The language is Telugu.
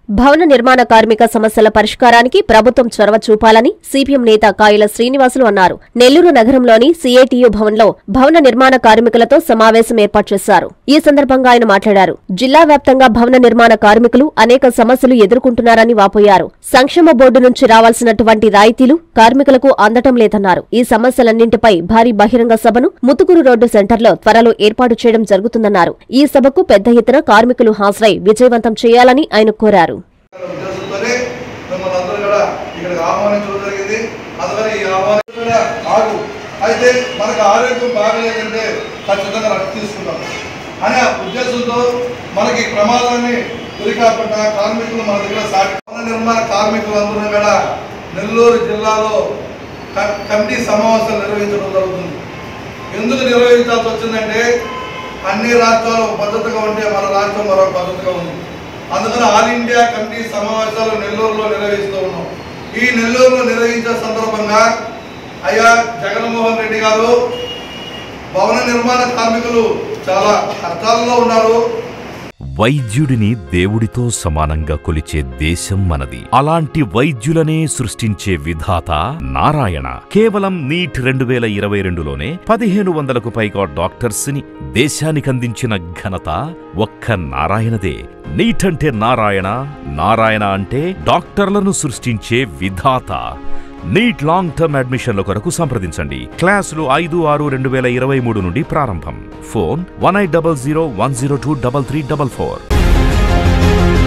భవన నిర్మాణ కార్మిక సమస్యల పరిష్కారానికి ప్రభుత్వం చొరవ చూపాలని సిపిఎం నేత కాయల శ్రీనివాసులు అన్నారు నెల్లూరు నగరంలోని సిఐటియు భవన్లో భవన నిర్మాణ కార్మికులతో సమావేశం ఏర్పాటు చేశారు ఈ సందర్భంగా ఆయన మాట్లాడారు జిల్లా వ్యాప్తంగా భవన నిర్మాణ కార్మికులు అనేక సమస్యలు ఎదుర్కొంటున్నారని వాపోయారు సంక్షేమ బోర్డు నుంచి రావాల్సినటువంటి రాయితీలు కార్మికులకు అందటం లేదన్నారు ఈ సమస్యలన్నింటిపై భారీ బహిరంగ సభను ముతుకురు రోడ్డు సెంటర్లో త్వరలో ఏర్పాటు చేయడం జరుగుతుందన్నారు ఈ సభకు పెద్ద ఎత్తున కార్మికులు హాజరై విజయవంతం చేయాలని ఆయన కోరారు ఉద్దేశంతోనే మిమ్మల్ని అందరూ కూడా ఇక్కడికి ఆహ్వానించడం జరిగింది అందుకని ఈ ఆహ్వానం కూడా ఆగు అయితే మనకు ఆరోగ్యం బాగలేదంటే ఖచ్చితంగా రక్త తీసుకుంటాం అనే ఆ ఉద్దేశంతో మనకి ఈ ప్రమాదాన్ని గురి కాకుండా కార్మికులు మన దగ్గర సాటి భవన నిర్మాణ కార్మికులందరూ కూడా నెల్లూరు జిల్లాలో క- కమిటీ సమావేశాలు నిర్వహించడం జరుగుతుంది ఎందుకు నిర్వహించాల్సి వచ్చిందంటే అన్ని రాష్ట్రాలు ఒక పద్ధతిగా ఉంటే మన రాష్ట్రం మరొక పద్ధతిగా ఉంది అందుకని ఆల్ ఇండియా కమిటీ సమావేశాలు నెల్లూరులో నిర్వహిస్తూ ఉన్నాం ఈ నెల్లూరులో నిర్వహించే సందర్భంగా అయ్యా జగన్మోహన్ రెడ్డి గారు భవన నిర్మాణ కార్మికులు చాలా కష్టాల్లో ఉన్నారు వైద్యుడిని దేవుడితో సమానంగా కొలిచే దేశం మనది అలాంటి వైద్యులనే సృష్టించే విధాత నారాయణ కేవలం నీట్ రెండు వేల ఇరవై రెండులోనే పదిహేను వందలకు పైగా డాక్టర్స్ ని దేశానికి అందించిన ఘనత ఒక్క నారాయణదే నీట్ అంటే నారాయణ నారాయణ అంటే డాక్టర్లను సృష్టించే విధాత నీట్ లాంగ్ టర్మ్ అడ్మిషన్ల కొరకు సంప్రదించండి క్లాసులు ఐదు ఆరు రెండు వేల ఇరవై మూడు నుండి ప్రారంభం phone one eight double zero one zero two double three double four